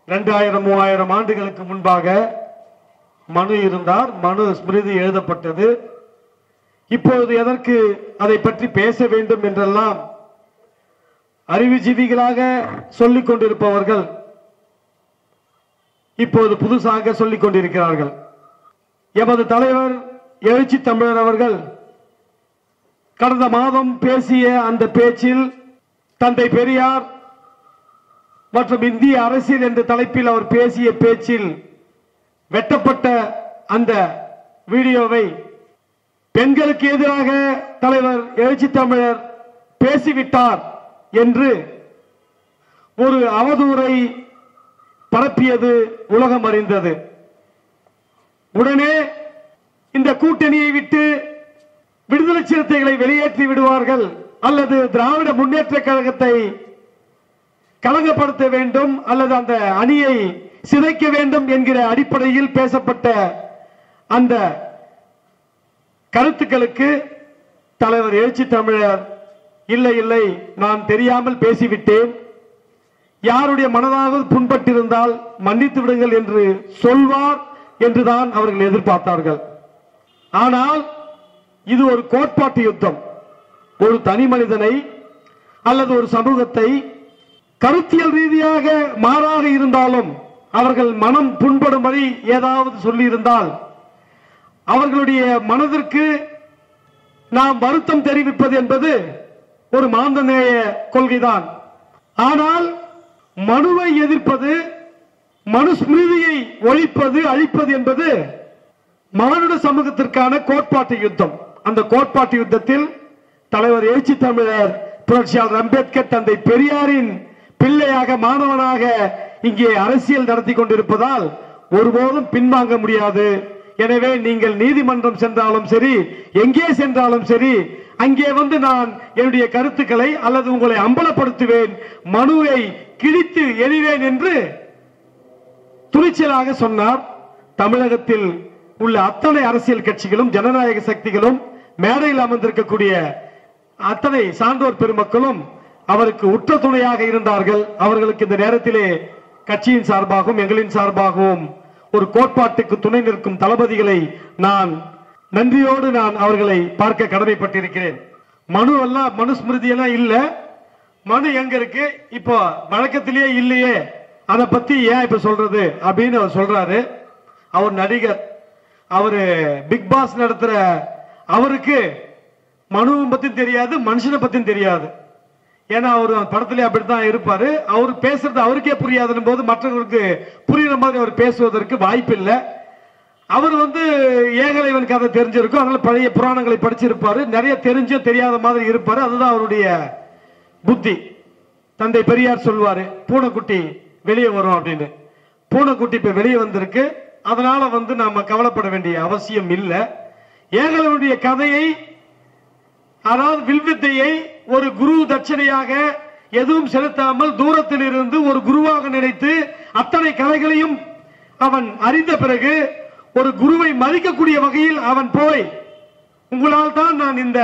ரெண்டாயிரம் மூவாயிரம் ஆண்டுகளுக்கு முன்பாக மனு இருந்தார் மனு ஸ்மிருதி எழுதப்பட்டது இப்பொழுது எதற்கு அதை பற்றி பேச வேண்டும் என்றெல்லாம் அறிவுஜீவிகளாக சொல்லிக் கொண்டிருப்பவர்கள் இப்போது புதுசாக சொல்லிக் கொண்டிருக்கிறார்கள் எமது தலைவர் எழுச்சி தமிழர் அவர்கள் கடந்த மாதம் பேசிய அந்த பேச்சில் தந்தை பெரியார் மற்றும் இந்திய அரசியல் என்ற தலைப்பில் அவர் பேசிய பேச்சில் வெட்டப்பட்ட அந்த வீடியோவை பெண்களுக்கு எதிராக தலைவர் எழுச்சி தமிழர் பேசிவிட்டார் என்று ஒரு அவதூறை பரப்பியது உலகம் அறிந்தது உடனே இந்த கூட்டணியை விட்டு விடுதலை சிறுத்தைகளை வெளியேற்றி விடுவார்கள் அல்லது திராவிட முன்னேற்ற கழகத்தை கலங்கப்படுத்த வேண்டும் அல்லது அந்த அணியை சிதைக்க வேண்டும் என்கிற அடிப்படையில் பேசப்பட்ட அந்த கருத்துக்களுக்கு தலைவர் எழுச்சி தமிழர் இல்லை இல்லை நான் தெரியாமல் பேசிவிட்டேன் யாருடைய மனதாவது புண்பட்டிருந்தால் மன்னித்து விடுங்கள் என்று சொல்வார் என்றுதான் அவர்கள் எதிர்பார்த்தார்கள் ஆனால் இது ஒரு கோட்பாட்டு யுத்தம் ஒரு தனி மனிதனை அல்லது ஒரு சமூகத்தை கருத்தியல் ரீதியாக மாறாக இருந்தாலும் அவர்கள் மனம் புண்படும்படி ஏதாவது சொல்லியிருந்தால் அவர்களுடைய மனதிற்கு நாம் வருத்தம் தெரிவிப்பது என்பது ஒரு மாந்தநேய கொள்கைதான் ஆனால் மனுவை எதிர்ப்பது மனுஸ்மிருதியை ஒழிப்பது அழிப்பது என்பது மானுட சமூகத்திற்கான கோட்பாட்டு யுத்தம் அந்த கோட்பாட்டு யுத்தத்தில் தலைவர் எழுச்சி தமிழர் புரட்சியாளர் அம்பேத்கர் தந்தை பெரியாரின் பிள்ளையாக மாணவனாக இங்கே அரசியல் நடத்தி கொண்டிருப்பதால் ஒருபோதும் பின்வாங்க முடியாது எனவே நீங்கள் நீதிமன்றம் சென்றாலும் சரி எங்கே சென்றாலும் சரி அங்கே வந்து நான் என்னுடைய கருத்துக்களை அல்லது உங்களை அம்பலப்படுத்துவேன் மனுவை கிழித்து எறிவேன் என்று துணிச்சலாக சொன்னார் தமிழகத்தில் உள்ள அத்தனை அரசியல் கட்சிகளும் ஜனநாயக சக்திகளும் மேடையில் அமர்ந்திருக்கக்கூடிய அத்தனை சான்றோர் பெருமக்களும் அவருக்கு உற்ற துணையாக இருந்தார்கள் அவர்களுக்கு இந்த நேரத்திலே கட்சியின் சார்பாகவும் எங்களின் சார்பாகவும் ஒரு கோட்பாட்டுக்கு துணை நிற்கும் தளபதிகளை நான் நன்றியோடு நான் அவர்களை பார்க்க கடமைப்பட்டிருக்கிறேன் மனு எல்லாம் மனுஸ்மிருதி எல்லாம் இல்ல மனு எங்க இருக்கு இப்போ வழக்கத்திலேயே இல்லையே அதை பத்தி ஏன் இப்ப சொல்றது அப்படின்னு அவர் சொல்றாரு அவர் நடிகர் அவரு பிக் பாஸ் நடத்துற அவருக்கு மனுவை பத்தியும் தெரியாது மனுஷனை பத்தியும் தெரியாது ஏன்னா அவர் படத்திலே அப்படித்தான் இருப்பாரு அவர் பேசுறது அவருக்கே புரியாதுன்னு போது மற்றவர்களுக்கு புரியுற மாதிரி அவர் பேசுவதற்கு வாய்ப்பு இல்லை அவர் வந்து ஏகலைவன் கதை தெரிஞ்சிருக்கும் அதனால பழைய புராணங்களை படிச்சிருப்பாரு நிறைய தெரிஞ்சும் தெரியாத மாதிரி இருப்பாரு அதுதான் அவருடைய புத்தி தந்தை பெரியார் சொல்வாரு பூனைக்குட்டி வெளியே வரும் அப்படின்னு பூனைக்குட்டி இப்ப வெளியே வந்திருக்கு அதனால வந்து நாம கவலைப்பட வேண்டிய அவசியம் இல்லை ஏகலைவனுடைய கதையை அதாவது வில்வித்தையை ஒரு குரு தட்சணையாக எதுவும் செலுத்தாமல் தூரத்தில் இருந்து ஒரு குருவாக நினைத்து அத்தனை கலைகளையும் அவன் அறிந்த பிறகு ஒரு குருவை மதிக்கக்கூடிய வகையில் அவன் போய் உங்களால் தான் நான் இந்த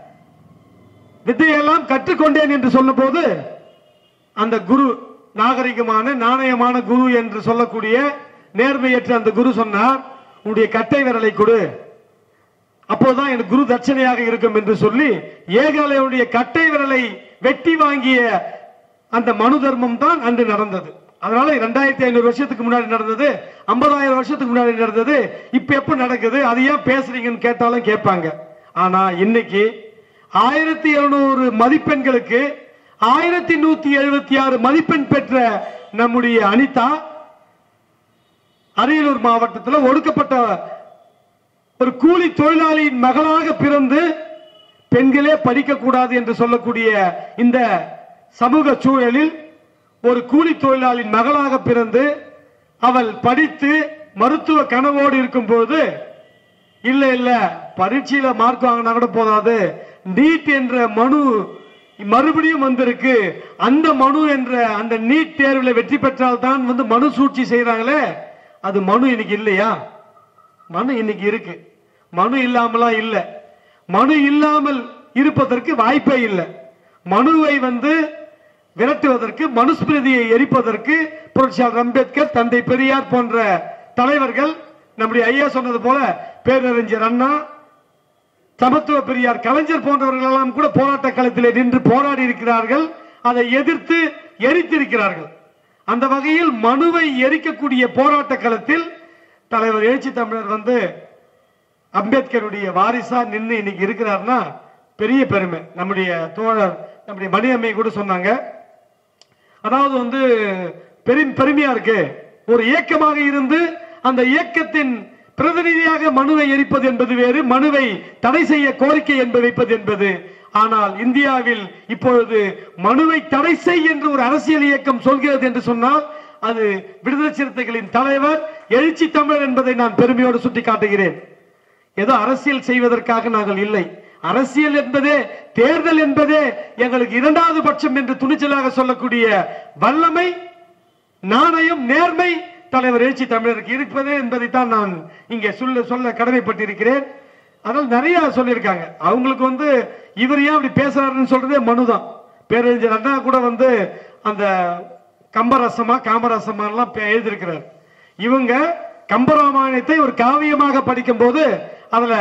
வித்தையெல்லாம் கற்றுக்கொண்டேன் என்று சொன்னபோது அந்த குரு நாகரிகமான நாணயமான குரு என்று சொல்லக்கூடிய நேர்மையற்ற அந்த குரு சொன்னார் உன்னுடைய கட்டை விரலை கொடு அப்போதான் எனக்கு குரு தட்சணையாக இருக்கும் என்று சொல்லி ஏகாலயனுடைய கட்டை விரலை வெட்டி வாங்கிய அந்த மனு தர்மம் தான் அன்று நடந்தது அதனால இரண்டாயிரத்தி ஐநூறு வருஷத்துக்கு முன்னாடி நடந்தது ஐம்பதாயிரம் வருஷத்துக்கு முன்னாடி நடந்தது இப்ப எப்ப நடக்குது அது ஏன் பேசுறீங்கன்னு கேட்டாலும் கேட்பாங்க ஆனா இன்னைக்கு ஆயிரத்தி இருநூறு மதிப்பெண்களுக்கு ஆயிரத்தி நூத்தி எழுபத்தி ஆறு மதிப்பெண் பெற்ற நம்முடைய அனிதா அரியலூர் மாவட்டத்தில் ஒடுக்கப்பட்ட ஒரு கூலி தொழிலாளியின் மகளாக பிறந்து பெண்களே படிக்க கூடாது என்று சொல்லக்கூடிய இந்த சமூக சூழலில் ஒரு கூலி தொழிலாளியின் மகளாக பிறந்து அவள் படித்து மருத்துவ கனவோடு இருக்கும் பொழுது இல்ல இல்ல பரீட்சையில மார்க் வாங்கினா கூட போதாது நீட் என்ற மனு மறுபடியும் வந்திருக்கு அந்த மனு என்ற அந்த நீட் தேர்வில் வெற்றி பெற்றால் தான் வந்து மனு சூழ்ச்சி செய்யறாங்களே அது மனு இன்னைக்கு இல்லையா மனு இன்னைக்கு இருக்கு மனு இல்லாமலாம் இல்ல மனு இல்லாமல் இருப்பதற்கு வாய்ப்பே இல்லை மனுவை வந்து விரட்டுவதற்கு மனுஸ்மிருதியை எரிப்பதற்கு புரட்சியாளர் அம்பேத்கர் தந்தை பெரியார் போன்ற தலைவர்கள் நம்முடைய ஐயா சொன்னது போல பேரறிஞர் அண்ணா சமத்துவ பெரியார் கலைஞர் போன்றவர்கள் எல்லாம் கூட போராட்ட களத்திலே நின்று போராடி இருக்கிறார்கள் அதை எதிர்த்து எரித்திருக்கிறார்கள் அந்த வகையில் மனுவை எரிக்கக்கூடிய போராட்ட களத்தில் தலைவர் எழுச்சி தமிழர் வந்து அம்பேத்கருடைய வாரிசா நின்று இன்னைக்கு இருக்கிறார்னா பெரிய பெருமை நம்முடைய தோழர் நம்முடைய மணியம்மை கூட சொன்னாங்க அதாவது வந்து பெரும் பெருமையா இருக்கு ஒரு இயக்கமாக இருந்து அந்த இயக்கத்தின் பிரதிநிதியாக மனுவை எரிப்பது என்பது வேறு மனுவை தடை செய்ய கோரிக்கை என்பது வைப்பது என்பது ஆனால் இந்தியாவில் இப்பொழுது மனுவை தடை செய் என்று ஒரு அரசியல் இயக்கம் சொல்கிறது என்று சொன்னால் அது விடுதலை சிறுத்தைகளின் தலைவர் எழுச்சி தமிழர் என்பதை நான் பெருமையோடு சுட்டிக்காட்டுகிறேன் ஏதோ அரசியல் செய்வதற்காக நாங்கள் இல்லை அரசியல் என்பதே தேர்தல் என்பதே எங்களுக்கு இரண்டாவது பட்சம் என்று துணிச்சலாக சொல்லக்கூடிய வல்லமை நாணயம் நேர்மை தலைவர் எழுச்சி தமிழருக்கு இருப்பதே என்பதைத்தான் நான் இங்கே சொல்ல சொல்ல கடமைப்பட்டிருக்கிறேன் அதனால் நிறைய சொல்லியிருக்காங்க அவங்களுக்கு வந்து இவர் ஏன் அப்படி பேசுறாருன்னு சொல்றதே மனுதான் பேரறிஞர் அண்ணா கூட வந்து அந்த கம்பரசமா காமரசமா எல்லாம் பே- எழுதியிருக்கிறார் இவங்க கம்பராமாயணத்தை ஒரு காவியமாக படிக்கும்போது அதுல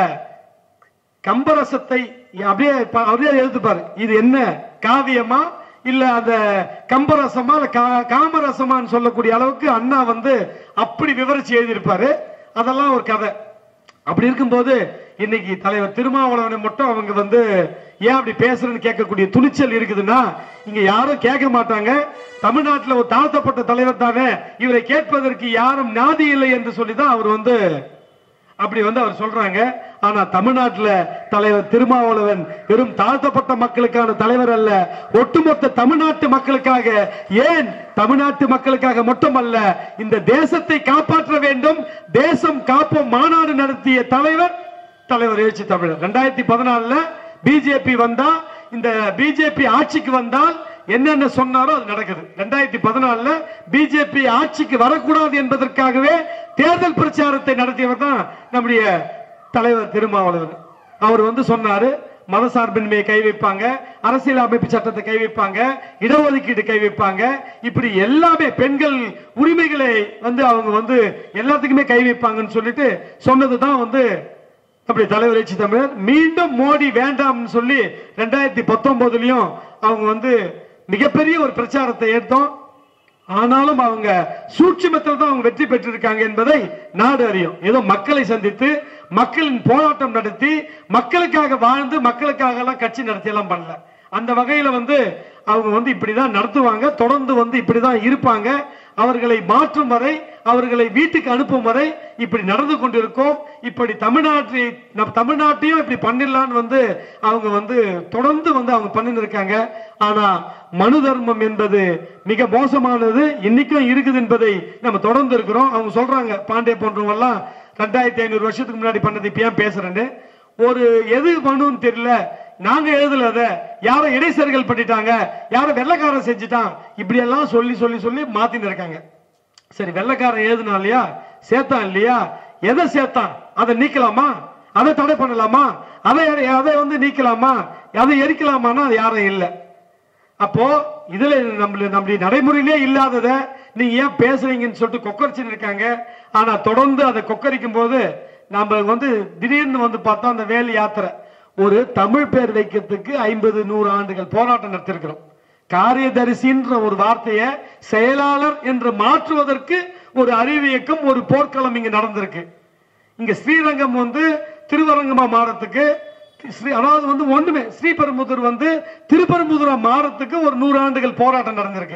கம்பரசத்தை அப்படியே ப- அப்படியே எழுதுப்பாரு இது என்ன காவியமா இல்ல அந்த கம்பரசமா இல்ல கா- காமரசமான்னு சொல்லக்கூடிய அளவுக்கு அண்ணா வந்து அப்படி விவரிச்சு எழுதியிருப்பாரு அதெல்லாம் ஒரு கதை அப்படி இருக்கும்போது இன்னைக்கு தலைவர் திருமாவளவனை மட்டும் அவங்க வந்து ஏன் அப்படி பேசுறேன்னு கேட்கக்கூடிய துணிச்சல் இருக்குதுன்னா இங்க யாரும் கேட்க மாட்டாங்க தமிழ்நாட்டுல ஒரு தாழ்த்தப்பட்ட தலைவர் தானே இவரை கேட்பதற்கு யாரும் நாதி இல்லை என்று சொல்லிதான் அவர் வந்து அப்படி வந்து அவர் சொல்றாங்க ஆனா தமிழ்நாட்டுல தலைவர் திருமாவளவன் வெறும் தாழ்த்தப்பட்ட மக்களுக்கான தலைவர் அல்ல ஒட்டுமொத்த தமிழ்நாட்டு மக்களுக்காக ஏன் தமிழ்நாட்டு மக்களுக்காக மட்டுமல்ல இந்த தேசத்தை காப்பாற்ற வேண்டும் தேசம் காப்போம் மாநாடு நடத்திய தலைவர் தலைவர் எழுச்சி தமிழர் ரெண்டாயிரத்தி பதினாலுல பிஜேபி வந்தா இந்த பிஜேபி ஆட்சிக்கு வந்தால் என்னென்ன சொன்னாரோ அது நடக்குது ரெண்டாயிரத்தி பதினாலுல பிஜேபி ஆட்சிக்கு வரக்கூடாது என்பதற்காகவே தேர்தல் பிரச்சாரத்தை நடத்தியவர் தான் நம்முடைய தலைவர் திருமாவளவன் அவர் வந்து சொன்னாரு மதசார்பின்மையை கை வைப்பாங்க அரசியல் அமைப்பு சட்டத்தை கை வைப்பாங்க இடஒதுக்கீடு கை வைப்பாங்க இப்படி எல்லாமே பெண்கள் உரிமைகளை வந்து அவங்க வந்து எல்லாத்துக்குமே கை வைப்பாங்கன்னு சொல்லிட்டு சொன்னதுதான் வந்து அப்படி தலைவர் எழுச்சி தமிழர் மீண்டும் மோடி வேண்டாம்னு சொல்லி ரெண்டாயிரத்தி பத்தொன்பதுலயும் அவங்க வந்து மிகப்பெரிய ஒரு பிரச்சாரத்தை எடுத்தோம் ஆனாலும் அவங்க சூட்சுமத்தில் தான் அவங்க வெற்றி பெற்றிருக்காங்க என்பதை நாடு அறியும் ஏதோ மக்களை சந்தித்து மக்களின் போராட்டம் நடத்தி மக்களுக்காக வாழ்ந்து மக்களுக்காக எல்லாம் கட்சி நடத்தி எல்லாம் பண்ணல அந்த வகையில வந்து அவங்க வந்து இப்படிதான் நடத்துவாங்க தொடர்ந்து வந்து இப்படிதான் இருப்பாங்க அவர்களை மாற்றும் வரை அவர்களை வீட்டுக்கு அனுப்பும் வரை இப்படி நடந்து கொண்டிருக்கோம் இப்படி தமிழ்நாட்டை நம் தமிழ்நாட்டையும் இப்படி பண்ணிடலான்னு வந்து அவங்க வந்து தொடர்ந்து வந்து அவங்க பண்ணின்னு இருக்காங்க ஆனா மனு தர்மம் என்பது மிக மோசமானது இன்னைக்கும் இருக்குது என்பதை நம்ம தொடர்ந்து இருக்கிறோம் அவங்க சொல்றாங்க பாண்டே போன்றவங்க எல்லாம் ரெண்டாயிரத்தி ஐநூறு வருஷத்துக்கு முன்னாடி பண்ணது இப்ப ஏன் பேசுறேன்னு ஒரு எது மனுன்னு தெரியல நாங்க எழுதல அத யாரோ இடைசர்கள் பண்ணிட்டாங்க யாரோ வெள்ளக்காரன் செஞ்சுட்டான் இப்படி எல்லாம் சொல்லி சொல்லி சொல்லி மாத்தின்னு இருக்காங்க சரி வெள்ளக்காரன் எழுதுனா இல்லையா சேர்த்தான் இல்லையா எதை சேர்த்தான் அதை நீக்கலாமா அதை தடை பண்ணலாமா அதை அதை வந்து நீக்கலாமா அதை எரிக்கலாமான்னா அது யாரும் இல்லை அப்போ இதுல நம்மள நம்முடைய நடைமுறையிலே இல்லாதத நீங்க ஏன் பேசுறீங்கன்னு சொல்லிட்டு கொக்கரிச்சுன்னு இருக்காங்க ஆனா தொடர்ந்து அதை கொக்கரிக்கும் போது நம்ம வந்து திடீர்னு வந்து பார்த்தா அந்த வேல் யாத்திரை ஒரு தமிழ் பேர் வைக்கிறதுக்கு ஐம்பது நூறு ஆண்டுகள் போராட்டம் நடத்திருக்கிறோம் காரியதரிசின்ற ஒரு வார்த்தையை செயலாளர் என்று மாற்றுவதற்கு ஒரு அறிவியக்கம் ஒரு போர்க்களம் இங்க நடந்திருக்கு இங்க ஸ்ரீரங்கம் வந்து திருவரங்கமா மாறத்துக்கு ஸ்ரீ அதாவது வந்து ஒண்ணுமே ஸ்ரீபெரும்புதூர் வந்து திருப்பெரும்புதூரா மாறத்துக்கு ஒரு நூறு ஆண்டுகள் போராட்டம் நடந்திருக்கு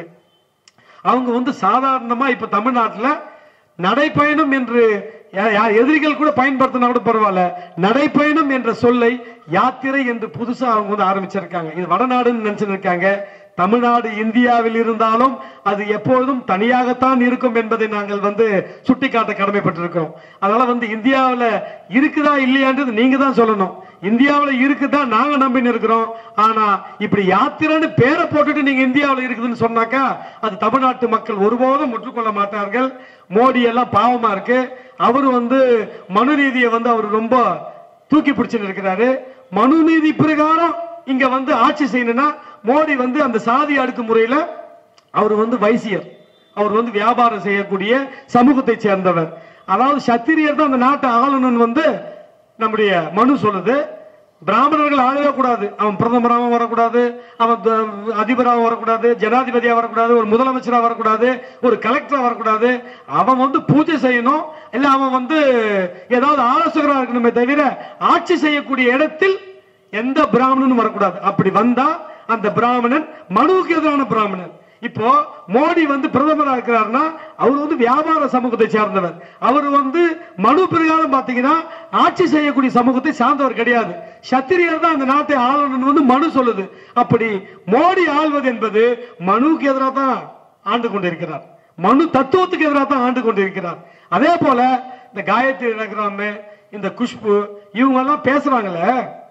அவங்க வந்து சாதாரணமா இப்ப தமிழ்நாட்டுல நடைப்பயணம் என்று யா- யா- எதிரிகள் கூட பயன்படுத்தினா கூட பரவாயில்ல நடைப்பயணம் என்ற சொல்லை யாத்திரை என்று புதுசா அவங்க வந்து ஆரம்பிச்சிருக்காங்க இது வடநாடுன்னு நினைச்சிருக்காங்க தமிழ்நாடு இந்தியாவில் இருந்தாலும் அது எப்பொழுதும் தனியாகத்தான் இருக்கும் என்பதை நாங்கள் வந்து சுட்டிக்காட்ட கடமைப்பட்டிருக்கிறோம் அதனால வந்து இந்தியாவுல இருக்குதா இல்லையான்றது நீங்க தான் சொல்லணும் இந்தியாவுல இருக்குதா நாங்க நம்பின்னு இருக்கிறோம் ஆனா இப்படி யாத்திரைன்னு பேரை போட்டுட்டு நீங்க இந்தியாவுல இருக்குதுன்னு சொன்னாக்கா அது தமிழ்நாட்டு மக்கள் ஒருபோதும் ஒற்றுக்கொள்ள மாட்டார்கள் மோடி எல்லாம் பாவமா இருக்கு அவரு வந்து மனுநீதியை வந்து அவர் ரொம்ப தூக்கி பிடிச்சுன்னு இருக்கிறாரு மனுநீதி பிரகாரம் இங்க வந்து ஆட்சி செய்யணும்னா மோடி வந்து அந்த சாதி அடுக்குமுறையில அவர் வந்து வைசியர் அவர் வந்து வியாபாரம் செய்யக்கூடிய சமூகத்தை சேர்ந்தவர் அதாவது சத்திரியர் தான் அந்த நாட்டை ஆளணும்னு வந்து நம்முடைய மனு சொல்லுது பிராமணர்கள் ஆளவே கூடாது அவன் பிரதமராகவும் வரக்கூடாது அவன் த- அதிபராகவும் வரக்கூடாது ஜனாதிபதியா வரக்கூடாது ஒரு முதலமைச்சரா வரக்கூடாது ஒரு கலெக்டரா வரக்கூடாது அவன் வந்து பூஜை செய்யணும் இல்ல அவன் வந்து ஏதாவது ஆலோசகரா இருக்கணுமே தவிர ஆட்சி செய்யக்கூடிய இடத்தில் எந்த பிராமணனும் வரக்கூடாது அப்படி வந்தா அந்த பிராமணன் மனுவுக்கு எதிரான பிராமணன் இப்போ மோடி வந்து பிரதமரா இருக்கிறாருன்னா அவர் வந்து வியாபார சமூகத்தை சேர்ந்தவர் அவர் வந்து மனு பிரகாரம் பாத்தீங்கன்னா ஆட்சி செய்யக்கூடிய சமூகத்தை சார்ந்தவர் கிடையாது சத்திரியர் தான் அந்த நாட்டை ஆளணும்னு வந்து மனு சொல்லுது அப்படி மோடி ஆள்வது என்பது மனுவுக்கு எதிராக தான் ஆண்டு கொண்டிருக்கிறார் மனு தத்துவத்துக்கு எதிராக தான் ஆண்டு கொண்டிருக்கிறார் அதே போல இந்த காயத்ரி ரகுராம் இந்த குஷ்பு இவங்க எல்லாம் பேசுறாங்கல்ல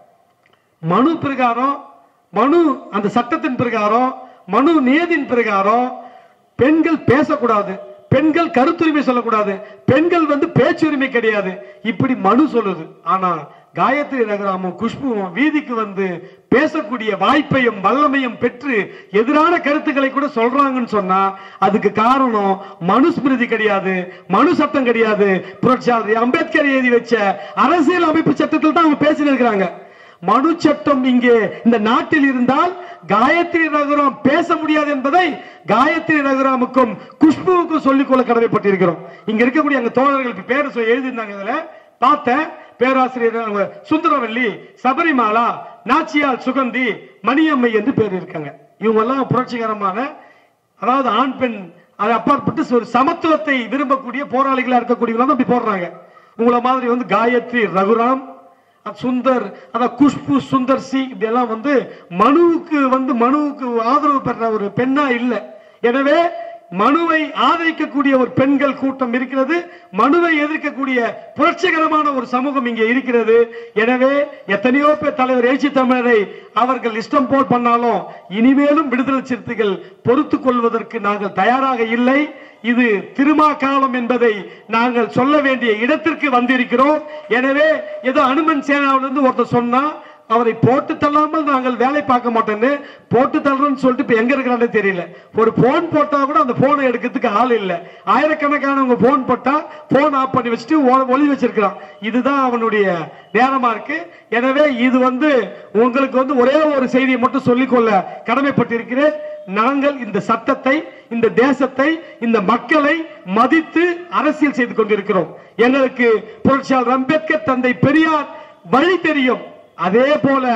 மனு பிரகாரம் மனு அந்த சட்டத்தின் பிரகாரம் மனு நியதியின் பிரகாரம் பெண்கள் பேசக்கூடாது பெண்கள் கருத்துரிமை சொல்லக்கூடாது பெண்கள் வந்து பேச்சுரிமை கிடையாது இப்படி மனு சொல்லுது ஆனா காயத்ரி ரகுராமும் குஷ்புவும் வீதிக்கு வந்து பேசக்கூடிய வாய்ப்பையும் வல்லமையும் பெற்று எதிரான கருத்துக்களை கூட சொல்றாங்கன்னு சொன்னா அதுக்கு காரணம் மனுஸ்மிருதி கிடையாது மனு சட்டம் கிடையாது புரட்சியாளர் அம்பேத்கர் எழுதி வச்ச அரசியல் அமைப்பு சட்டத்தில் தான் அவங்க பேசிட்டு இருக்கிறாங்க மனு சட்டம் இங்கே இந்த நாட்டில் இருந்தால் காயத்ரி ரகுராம் பேச முடியாது என்பதை காயத்ரி ரகுராமுக்கும் குஷ்புவுக்கும் சொல்லிக்கொள்ள கடமைப்பட்டிருக்கிறோம் இங்க இருக்கக்கூடிய அங்க தோழர்கள் இப்ப பேர் சொல்லி எழுதியிருந்தாங்க இதுல பார்த்தேன் பேராசிரியர் அவங்க சுந்தரவல்லி சபரிமாலா நாச்சியார் சுகந்தி மணியம்மை என்று பேர் இருக்காங்க இவங்க எல்லாம் புரட்சிகரமான அதாவது ஆண் பெண் அதை அப்பாற்பட்டு ஒரு சமத்துவத்தை விரும்பக்கூடிய போராளிகளா இருக்கக்கூடியவங்க தான் அப்படி போடுறாங்க உங்களை மாதிரி வந்து காயத்ரி ரகுராம் அஹ் சுந்தர் அதான் குஷ்பு சுந்தர் சி இப்படி எல்லாம் வந்து மனுவுக்கு வந்து மனுவுக்கு ஆதரவு பெற ஒரு பெண்ணா இல்லை எனவே மனுவை ஆதரிக்கக்கூடிய ஒரு பெண்கள் கூட்டம் இருக்கிறது மனுவை எதிர்க்கக்கூடிய புரட்சிகரமான ஒரு சமூகம் இங்கே இருக்கிறது எனவே எத்தனையோ பேர் தலைவர் எழுச்சி தமிழரை அவர்கள் இஷ்டம் போல் பண்ணாலும் இனிமேலும் விடுதலை சிறுத்தைகள் பொறுத்துக் கொள்வதற்கு நாங்கள் தயாராக இல்லை இது திருமா காலம் என்பதை நாங்கள் சொல்ல வேண்டிய இடத்திற்கு வந்திருக்கிறோம் எனவே ஏதோ அனுமன் சேனாவிலிருந்து ஒருத்தர் சொன்னா அவரை போட்டு தள்ளாமல் நாங்கள் வேலை பார்க்க மாட்டோம்னு போட்டு தள்ளுறோம்னு சொல்லிட்டு இப்ப எங்க இருக்கிறானே தெரியல ஒரு போன் போட்டா கூட அந்த போனை எடுக்கிறதுக்கு ஆள் இல்ல ஆயிரக்கணக்கானவங்க போன் போட்டா போன் ஆஃப் பண்ணி வச்சுட்டு ஒ- ஒளி வச்சிருக்கிறான் இதுதான் அவனுடைய நேரமா இருக்கு எனவே இது வந்து உங்களுக்கு வந்து ஒரே ஒரு செய்தியை மட்டும் சொல்லிக்கொள்ள கடமைப்பட்டிருக்கிறேன் நாங்கள் இந்த சட்டத்தை இந்த தேசத்தை இந்த மக்களை மதித்து அரசியல் செய்து கொண்டிருக்கிறோம் எங்களுக்கு புரட்சியாளர் அம்பேத்கர் தந்தை பெரியார் வழி தெரியும் அதே போல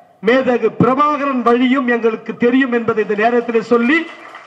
மேதகு பிரபாகரன் வழியும் எங்களுக்கு தெரியும் என்பதை இந்த நேரத்தில் சொல்லி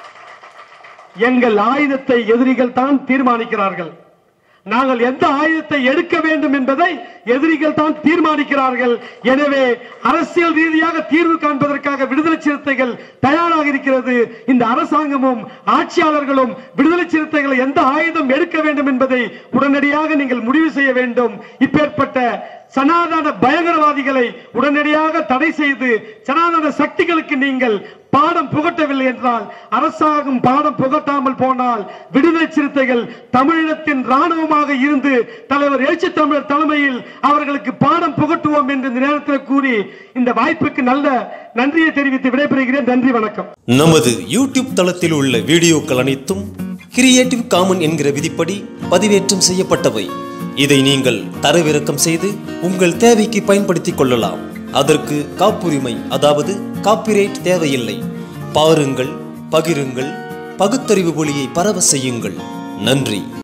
எங்கள் ஆயுதத்தை எதிரிகள் தான் தீர்மானிக்கிறார்கள் நாங்கள் எந்த ஆயுதத்தை எடுக்க வேண்டும் என்பதை எதிரிகள் தான் தீர்மானிக்கிறார்கள் எனவே அரசியல் ரீதியாக தீர்வு காண்பதற்காக விடுதலை சிறுத்தைகள் தயாராக இருக்கிறது இந்த அரசாங்கமும் ஆட்சியாளர்களும் விடுதலை சிறுத்தைகளை எந்த ஆயுதம் எடுக்க வேண்டும் என்பதை உடனடியாக நீங்கள் முடிவு செய்ய வேண்டும் இப்பேற்பட்ட சனாதன பயங்கரவாதிகளை உடனடியாக தடை செய்து சனாதன சக்திகளுக்கு நீங்கள் பாடம் புகட்டவில்லை என்றால் அரசாங்கம் பாடம் புகட்டாமல் போனால் விடுதலை சிறுத்தைகள் தமிழினத்தின் ராணுவமாக இருந்து தலைவர் எழுச்சி தமிழர் தலைமையில் அவர்களுக்கு பாடம் புகட்டுவோம் என்று இந்த நேரத்தில் கூறி இந்த வாய்ப்புக்கு நல்ல நன்றியை தெரிவித்து விடைபெறுகிறேன் நன்றி வணக்கம் நமது யூடியூப் தளத்தில் உள்ள வீடியோக்கள் அனைத்தும் கிரியேட்டிவ் காமன் என்கிற விதிப்படி பதிவேற்றம் செய்யப்பட்டவை இதை நீங்கள் தரவிறக்கம் செய்து உங்கள் தேவைக்கு பயன்படுத்திக் கொள்ளலாம் அதற்கு காப்புரிமை அதாவது காப்பிரைட் தேவையில்லை பாருங்கள் பகிருங்கள் பகுத்தறிவு ஒளியை பரவ செய்யுங்கள் நன்றி